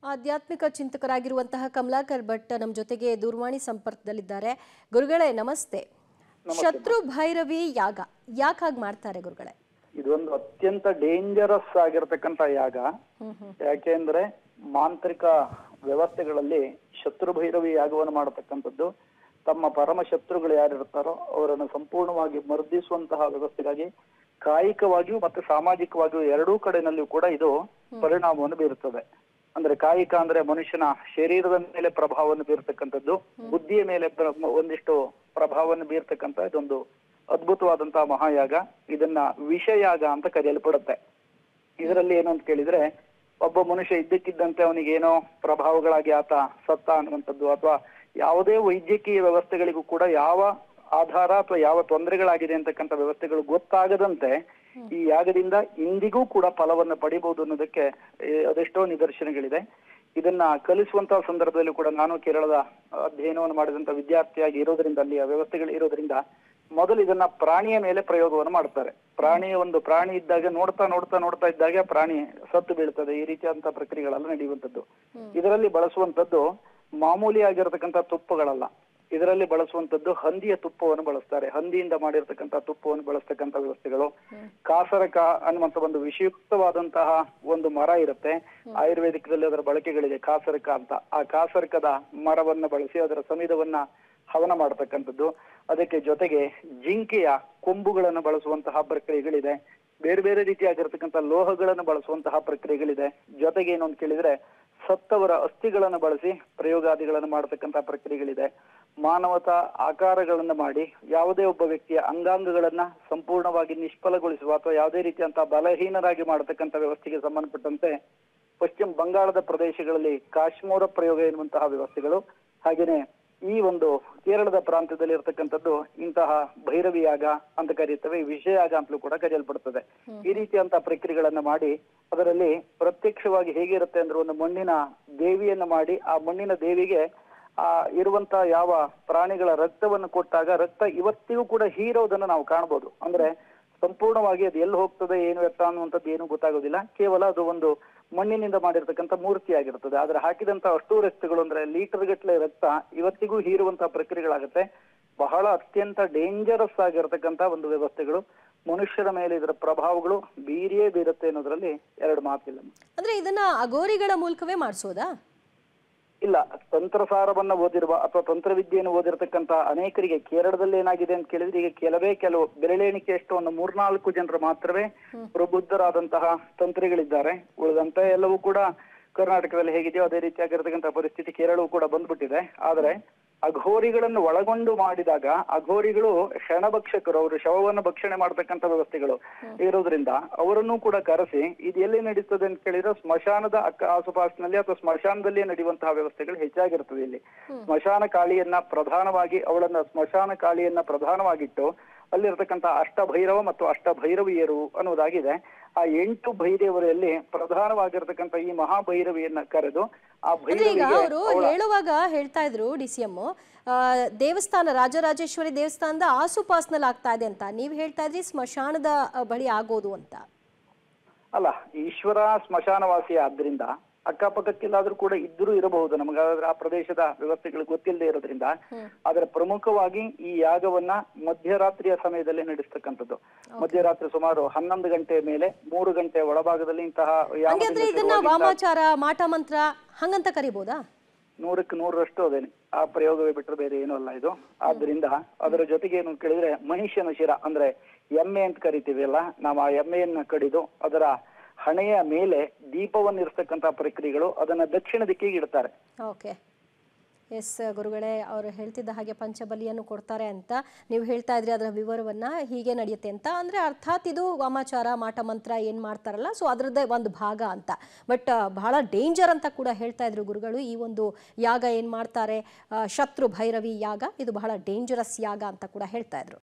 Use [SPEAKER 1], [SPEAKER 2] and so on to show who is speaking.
[SPEAKER 1] ಆಧ್ಯಾತ್ಮಿಕ ಚಿಂತಕರಾಗಿರುವಂತಹ ಕಮಲಾಕರ್ ಭಟ್ ನಮ್ಮ ಜೊತೆಗೆ ದೂರವಾಣಿ ಸಂಪರ್ಕದಲ್ಲಿದ್ದಾರೆ ಗುರುಗಳೇ ನಮಸ್ತೆ ಶತ್ರು ಭೈರವಿ ಯಾಗ ಯಾಕೆ ಹಾಗೆ ಮಾಡ್ತಾರೆ ಗುರುಗಳೇ
[SPEAKER 2] ಇದೊಂದು ಅತ್ಯಂತ ಡೇಂಜರಸ್ ಆಗಿರತಕ್ಕಂತ ಯಾಗ ಯಾಕೆಂದ್ರೆ ಮಾಂತ್ರಿಕ ವ್ಯವಸ್ಥೆಗಳಲ್ಲಿ ಶತ್ರು ಭೈರವಿ ಯಾಗವನ್ನು ಮಾಡತಕ್ಕಂಥದ್ದು ತಮ್ಮ ಪರಮ ಶತ್ರುಗಳು ಯಾರಿರ್ತಾರೋ ಅವರನ್ನು ಸಂಪೂರ್ಣವಾಗಿ ಮರ್ದಿಸುವಂತಹ ವ್ಯವಸ್ಥೆಗಾಗಿ ಕಾಯಿಕವಾಗಿಯೂ ಮತ್ತು ಸಾಮಾಜಿಕವಾಗಿಯೂ ಎರಡೂ ಕಡೆನಲ್ಲಿಯೂ ಕೂಡ ಇದು ಪರಿಣಾಮವನ್ನು ಬೀರುತ್ತದೆ ಅಂದ್ರೆ ಕಾಯಿಕ ಅಂದ್ರೆ ಮನುಷ್ಯನ ಶರೀರದ ಮೇಲೆ ಪ್ರಭಾವವನ್ನು ಬೀರ್ತಕ್ಕಂಥದ್ದು ಬುದ್ಧಿಯ ಮೇಲೆ ಪ್ರ- ಒಂದಿಷ್ಟು ಪ್ರಭಾವವನ್ನು ಬೀರ್ತಕ್ಕಂಥ ಇದೊಂದು ಅದ್ಭುತವಾದಂತಹ ಮಹಾಯಾಗ ಇದನ್ನ ವಿಷಯಾಗ ಅಂತ ಕರೆಯಲ್ಪಡುತ್ತೆ ಇದರಲ್ಲಿ ಏನು ಅಂತ ಕೇಳಿದ್ರೆ ಒಬ್ಬ ಮನುಷ್ಯ ಇದ್ದಕ್ಕಿದ್ದಂತೆ ಅವನಿಗೆ ಏನೋ ಪ್ರಭಾವಗಳಾಗಿ ಆತ ಸತ್ತ ಅನ್ನುವಂಥದ್ದು ಅಥವಾ ಯಾವುದೇ ವೈದ್ಯಕೀಯ ವ್ಯವಸ್ಥೆಗಳಿಗೂ ಕೂಡ ಯಾವ ಆಧಾರ ಅಥವಾ ಯಾವ ತೊಂದರೆಗಳಾಗಿದೆ ಅಂತಕ್ಕಂಥ ವ್ಯವಸ್ಥೆಗಳು ಗೊತ್ತಾಗದಂತೆ ಈ ಯಾಗದಿಂದ ಇಂದಿಗೂ ಕೂಡ ಫಲವನ್ನು ಪಡಿಬಹುದು ಅನ್ನೋದಕ್ಕೆ ಏ, ಅದೆಷ್ಟೋ ನಿದರ್ಶನಗಳಿದೆ ಇದನ್ನ ಕಲಿಸುವಂತಹ ಸಂದರ್ಭದಲ್ಲಿ ಕೂಡ ನಾನು ಕೇರಳದ ಅಧ್ಯಯನವನ್ನು ಮಾಡಿದಂತ ವಿದ್ಯಾರ್ಥಿಯಾಗಿ ಇರೋದ್ರಿಂದ ಅಲ್ಲಿ ಆ ವ್ಯವಸ್ಥೆಗಳು ಇರೋದ್ರಿಂದ ಮೊದಲು ಇದನ್ನ ಪ್ರಾಣಿಯ ಮೇಲೆ ಪ್ರಯೋಗವನ್ನು ಮಾಡ್ತಾರೆ ಪ್ರಾಣಿಯ ಒಂದು ಪ್ರಾಣಿ ಇದ್ದಾಗ ನೋಡ್ತಾ ನೋಡ್ತಾ ನೋಡ್ತಾ ಇದ್ದಾಗ ಪ್ರಾಣಿ ಸತ್ತು ಬೀಳ್ತದೆ ಈ ರೀತಿಯಾದಂತಹ ಪ್ರಕ್ರಿಯೆಗಳೆಲ್ಲ ನಡೆಯುವಂಥದ್ದು ಇದರಲ್ಲಿ ಬಳಸುವಂತದ್ದು ಮಾಮೂಲಿ ಆಗಿರತಕ್ಕಂತ ತುಪ್ಪಗಳಲ್ಲ ಇದರಲ್ಲಿ ಬಳಸುವಂತದ್ದು ಹಂದಿಯ ತುಪ್ಪವನ್ನು ಬಳಸ್ತಾರೆ ಹಂದಿಯಿಂದ ಮಾಡಿರ್ತಕ್ಕಂಥ ತುಪ್ಪವನ್ನು ಬಳಸ್ತಕ್ಕಂಥ ವ್ಯವಸ್ಥೆಗಳು ಕಾಸರಕ ಅನ್ನುವಂತ ಒಂದು ವಿಷಯುಕ್ತವಾದಂತಹ ಒಂದು ಮರ ಇರುತ್ತೆ ಆಯುರ್ವೇದಿಕದಲ್ಲಿ ಅದರ ಬಳಕೆಗಳಿದೆ ಕಾಸರಕ ಅಂತ ಆ ಕಾಸರಕದ ಮರವನ್ನ ಬಳಸಿ ಅದರ ಸಮಿಧವನ್ನ ಹವನ ಮಾಡತಕ್ಕಂಥದ್ದು ಅದಕ್ಕೆ ಜೊತೆಗೆ ಜಿಂಕೆಯ ಕೊಂಬುಗಳನ್ನು ಬಳಸುವಂತಹ ಪ್ರಕ್ರಿಯೆಗಳಿದೆ ಬೇರೆ ಬೇರೆ ರೀತಿಯಾಗಿರ್ತಕ್ಕಂಥ ಲೋಹಗಳನ್ನು ಬಳಸುವಂತಹ ಪ್ರಕ್ರಿಯೆಗಳಿದೆ ಜೊತೆಗೆ ಏನು ಅಂತ ಕೇಳಿದ್ರೆ ಸತ್ತವರ ಅಸ್ಥಿಗಳನ್ನು ಬಳಸಿ ಪ್ರಯೋಗಾದಿಗಳನ್ನು ಮಾಡತಕ್ಕಂತಹ ಪ್ರಕ್ರಿಯೆಗಳಿದೆ ಮಾನವತ ಆಕಾರಗಳನ್ನು ಮಾಡಿ ಯಾವುದೇ ಒಬ್ಬ ವ್ಯಕ್ತಿಯ ಅಂಗಾಂಗಗಳನ್ನ ಸಂಪೂರ್ಣವಾಗಿ ನಿಷ್ಫಲಗೊಳಿಸುವ ಅಥವಾ ಯಾವುದೇ ರೀತಿಯಂತಹ ಬಲಹೀನರಾಗಿ ಮಾಡತಕ್ಕಂಥ ವ್ಯವಸ್ಥೆಗೆ ಸಂಬಂಧಪಟ್ಟಂತೆ ಪಶ್ಚಿಮ ಬಂಗಾಳದ ಪ್ರದೇಶಗಳಲ್ಲಿ ಕಾಶ್ಮೀರ ಪ್ರಯೋಗ ಎನ್ನುವಂತಹ ವ್ಯವಸ್ಥೆಗಳು ಹಾಗೇನೆ ಈ ಒಂದು ಕೇರಳದ ಪ್ರಾಂತ್ಯದಲ್ಲಿ ಇರತಕ್ಕಂಥದ್ದು ಇಂತಹ ಭೈರವಿ ಯಾಗ ಅಂತ ಕರೆಯುತ್ತವೆ ವಿಷಯಾಗ ಅಂತಲೂ ಕೂಡ ಕರೆಯಲ್ಪಡುತ್ತದೆ ಈ ರೀತಿಯಂತಹ ಪ್ರಕ್ರಿಯೆಗಳನ್ನ ಮಾಡಿ ಅದರಲ್ಲಿ ಪ್ರತ್ಯಕ್ಷವಾಗಿ ಹೇಗಿರುತ್ತೆ ಅಂದ್ರೆ ಒಂದು ಮಣ್ಣಿನ ದೇವಿಯನ್ನ ಮಾಡಿ ಆ ಮಣ್ಣಿನ ದೇವಿಗೆ ಆ ಇರುವಂತ ಯಾವ ಪ್ರಾಣಿಗಳ ರಕ್ತವನ್ನು ಕೊಟ್ಟಾಗ ರಕ್ತ ಇವತ್ತಿಗೂ ಕೂಡ ಹೀರೋದನ್ನು ನಾವು ಕಾಣಬಹುದು ಅಂದ್ರೆ ಸಂಪೂರ್ಣವಾಗಿ ಅದು ಎಲ್ಲಿ ಹೋಗ್ತದೆ ಏನು ಎತ್ತ ಅನ್ನುವಂಥದ್ದು ಏನು ಗೊತ್ತಾಗೋದಿಲ್ಲ ಕೇವಲ ಅದು ಒಂದು ಮಣ್ಣಿನಿಂದ ಮಾಡಿರ್ತಕ್ಕಂಥ ಮೂರ್ತಿ ಆಗಿರ್ತದೆ ಆದ್ರೆ ಹಾಕಿದಂತ ಅಷ್ಟು ರಕ್ತಗಳು ಅಂದ್ರೆ ಲೀಟರ್ ಗಟ್ಟಲೆ ರಕ್ತ ಇವತ್ತಿಗೂ ಹೀರುವಂತಹ ಪ್ರಕ್ರಿಯೆಗಳಾಗುತ್ತೆ ಬಹಳ ಅತ್ಯಂತ ಡೇಂಜರಸ್ ಆಗಿರತಕ್ಕಂತ ಒಂದು ವ್ಯವಸ್ಥೆಗಳು ಮನುಷ್ಯರ ಮೇಲೆ ಇದರ ಪ್ರಭಾವಗಳು ಬೀರಿಯೇ ಬೀರುತ್ತೆ ಅನ್ನೋದ್ರಲ್ಲಿ ಎರಡು ಮಾತಿಲ್ಲ
[SPEAKER 1] ಅಂದ್ರೆ ಇದನ್ನ ಅಗೋರಿಗಳ ಮೂಲಕವೇ ಮಾಡಿಸೋದಾ
[SPEAKER 2] ಇಲ್ಲ ತಂತ್ರಸಾರವನ್ನ ಓದಿರುವ ಅಥವಾ ತಂತ್ರವಿದ್ಯೆಯನ್ನು ಓದಿರತಕ್ಕಂತ ಅನೇಕರಿಗೆ ಕೇರಳದಲ್ಲಿ ಏನಾಗಿದೆ ಅಂತ ಕೇಳಿದ್ರೆ ಈಗ ಕೆಲವೇ ಕೆಲವು ಬೆರಳೆಣಿಕೆಯಷ್ಟು ಒಂದು ಮೂರ್ನಾಲ್ಕು ಜನರು ಮಾತ್ರವೇ ಪ್ರಬುದ್ಧರಾದಂತಹ ತಂತ್ರಿಗಳಿದ್ದಾರೆ ಉಳಿದಂತ ಎಲ್ಲವೂ ಕೂಡ ಕರ್ನಾಟಕದಲ್ಲಿ ಹೇಗಿದೆಯೋ ಅದೇ ರೀತಿಯಾಗಿರ್ತಕ್ಕಂಥ ಪರಿಸ್ಥಿತಿ ಕೇರಳವೂ ಕೂಡ ಬಂದ್ಬಿಟ್ಟಿದೆ ಆದ್ರೆ ಅಘೋರಿಗಳನ್ನು ಒಳಗೊಂಡು ಮಾಡಿದಾಗ ಅಘೋರಿಗಳು ಶಣಭಕ್ಷಕರು ಅವರು ಶವವನ್ನು ಭಕ್ಷಣೆ ಮಾಡತಕ್ಕಂತ ವ್ಯವಸ್ಥೆಗಳು ಇರೋದ್ರಿಂದ ಅವರನ್ನು ಕೂಡ ಕರೆಸಿ ಇದು ಎಲ್ಲಿ ನಡೀತದೆ ಅಂತ ಕೇಳಿದ್ರೆ ಸ್ಮಶಾನದ ಅಕ್ಕ ಆಸುಪಾಸಿನಲ್ಲಿ ಅಥವಾ ಸ್ಮಶಾನದಲ್ಲಿಯೇ ನಡೆಯುವಂತಹ ವ್ಯವಸ್ಥೆಗಳು ಹೆಚ್ಚಾಗಿರ್ತದೆ ಇಲ್ಲಿ ಸ್ಮಶಾನ ಕಾಳಿಯನ್ನ ಪ್ರಧಾನವಾಗಿ ಅವಳನ್ನ ಸ್ಮಶಾನ ಕಾಳಿಯನ್ನ ಪ್ರಧಾನವಾಗಿಟ್ಟು ಅಲ್ಲಿರ್ತಕ್ಕಂಥ ಅಷ್ಟಭೈರವ ಮತ್ತು ಅಷ್ಟಭೈರವಿಯರು ಅನ್ನೋದಾಗಿದೆ ಆ ಎಂಟು ಭೈರವರಲ್ಲಿ ಪ್ರಧಾನವಾಗಿರ್ತಕ್ಕಂಥ ಈ ಮಹಾಭೈರವಿಯನ್ನ ಕರೆದು ಆ
[SPEAKER 1] ಅಂದ್ರೆ ಈಗ
[SPEAKER 2] ಭೈರವಿಗೆ
[SPEAKER 1] ಅವರು ಹೇಳುವಾಗ ಹೇಳ್ತಾ ಇದ್ರು ಡಿ ಸಿ ಎಂ ದೇವಸ್ಥಾನ ರಾಜರಾಜೇಶ್ವರಿ ದೇವಸ್ಥಾನದ ಆಸುಪಾಸ್ನಲ್ಲಿ ಆಗ್ತಾ ಇದೆ ಅಂತ ನೀವು ಹೇಳ್ತಾ ಇದ್ರಿ ಸ್ಮಶಾನದ ಆ, ಬಳಿ ಆಗೋದು ಅಂತ
[SPEAKER 2] ಅಲ್ಲ ಈಶ್ವರ ಸ್ಮಶಾನವಾಸಿ ಆದ್ರಿಂದ ಅಕ್ಕಪಕ್ಕಕ್ಕೆಲ್ಲಾದ್ರೂ ಕೂಡ ಇದ್ರೂ ಇರಬಹುದು ನಮಗಾದ್ರೆ ಆ ಪ್ರದೇಶದ ವ್ಯವಸ್ಥೆಗಳು ಗೊತ್ತಿಲ್ಲದೆ ಇರೋದ್ರಿಂದ ಆದ್ರೆ ಪ್ರಮುಖವಾಗಿ ಈ ಯಾಗವನ್ನ ಮಧ್ಯರಾತ್ರಿಯ ಸಮಯದಲ್ಲಿ ನಡೆಸ್ತಕ್ಕಂಥದ್ದು ಮಧ್ಯರಾತ್ರಿ ಸುಮಾರು ಹನ್ನೊಂದು ಗಂಟೆ ಮೇಲೆ ಮೂರು ಗಂಟೆ ಒಳಭಾಗದಲ್ಲಿ ಇಂತಹ ಯಾಗದಿಂದ
[SPEAKER 1] ಹಂಗಾದ್ರೆ ಇದನ್ನ
[SPEAKER 2] ಶುರುವಾಗಿ
[SPEAKER 1] ವಾಮಾಚಾರ ಮಾಟ ಮಂತ್ರ ಹಂಗಂತ ಕರಿಬೋದಾ
[SPEAKER 2] ನೂರಕ್ಕೆ ನೂರರಷ್ಟು ಅದೇನೆ ಆ ಪ್ರಯೋಗವೇ ಬಿಟ್ಟರೆ ಬೇರೆ ಏನೂ ಅಲ್ಲ ಇದು ಆದ್ರಿಂದ ಅದರ ಜೊತೆಗೆ ಏನು ಕೇಳಿದ್ರೆ ಮನುಷ್ಯನ ಶಿರ ಅಂದ್ರೆ ಎಮ್ಮೆ ಅಂತ ಕರಿತೀವಿ ಅಲ್ಲ ನಾವು ಆ ಎಮ್ಮೆಯನ್ನ ಕಡಿದು ಅದರ ಹಣೆಯ ಮೇಲೆ ದೀಪವನ್ನು ಇರ್ತಕ್ಕಂತ ಪ್ರಕ್ರಿಯೆಗಳು ಅದನ್ನ ದಕ್ಷಿಣ ದಿಕ್ಕಿಗೆ ಇಡ್ತಾರೆ
[SPEAKER 1] ಓಕೆ ಎಸ್ ಗುರುಗಳೇ ಅವರು ಹೇಳ್ತಿದ್ದ ಹಾಗೆ ಪಂಚಬಲಿಯನ್ನು ಕೊಡ್ತಾರೆ ಅಂತ ನೀವು ಹೇಳ್ತಾ ಇದ್ರಿ ಅದರ ವಿವರವನ್ನ ಹೀಗೆ ನಡೆಯುತ್ತೆ ಅಂತ ಅಂದ್ರೆ ಅರ್ಥಾತ್ ಇದು ವಾಮಾಚಾರ ಮಾಟ ಮಂತ್ರ ಏನು ಮಾಡ್ತಾರಲ್ಲ ಸೊ ಅದರದ್ದೇ ಒಂದು ಭಾಗ ಅಂತ ಬಟ್ ಬಹಳ ಡೇಂಜರ್ ಅಂತ ಕೂಡ ಹೇಳ್ತಾ ಇದ್ರು ಗುರುಗಳು ಈ ಒಂದು ಯಾಗ ಏನು ಮಾಡ್ತಾರೆ ಆ, ಶತ್ರು ಭೈರವಿ ಯಾಗ ಇದು ಬಹಳ ಡೇಂಜರಸ್ ಯಾಗ ಅಂತ ಕೂಡ ಹೇಳ್ತಾ ಇದ್ರು